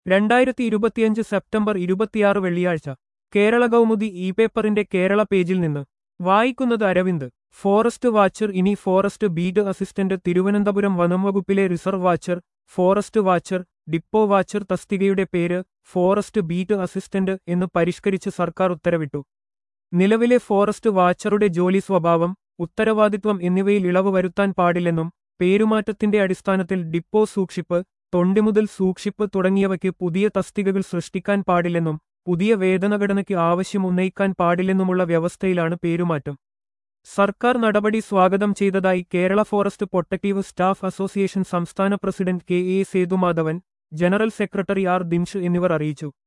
രണ്ടായിരത്തി ഇരുപത്തിയഞ്ച് സെപ്റ്റംബർ ഇരുപത്തിയാറ് വെള്ളിയാഴ്ച കേരള കൗമുദി ഇ പേപ്പറിന്റെ കേരള പേജിൽ നിന്ന് വായിക്കുന്നത് അരവിന്ദ് ഫോറസ്റ്റ് വാച്ചർ ഇനി ഫോറസ്റ്റ് ബീറ്റ് അസിസ്റ്റന്റ് തിരുവനന്തപുരം വനം വകുപ്പിലെ reserve watcher forest watcher depot watcher തസ്തികയുടെ പേര് ഫോറസ്റ്റ് ബീറ്റ് അസിസ്റ്റന്റ് എന്ന് പരിഷ്കരിച്ച് സർക്കാർ ഉത്തരവിട്ടു നിലവിലെ ഫോറസ്റ്റ് വാച്ചറുടെ ജോലി സ്വഭാവം ഉത്തരവാദിത്വം എന്നിവയിൽ ഇളവ് വരുത്താൻ പാടില്ലെന്നും പേരുമാറ്റത്തിന്റെ അടിസ്ഥാനത്തിൽ ഡിപ്പോ സൂക്ഷിപ്പ് തൊണ്ടിമുതൽ സൂക്ഷിപ്പ് തുടങ്ങിയവയ്ക്ക് പുതിയ തസ്തികകൾ സൃഷ്ടിക്കാൻ പാടില്ലെന്നും പുതിയ വേതനഘടനയ്ക്ക് ആവശ്യം ഉന്നയിക്കാൻ പാടില്ലെന്നുമുള്ള വ്യവസ്ഥയിലാണ് പേരുമാറ്റം സർക്കാർ നടപടി സ്വാഗതം ചെയ്തതായി Kerala forest protective staff association സംസ്ഥാന president K A Sethumadhavan general secretary R ദിംഷ് എന്നിവർ അറിയിച്ചു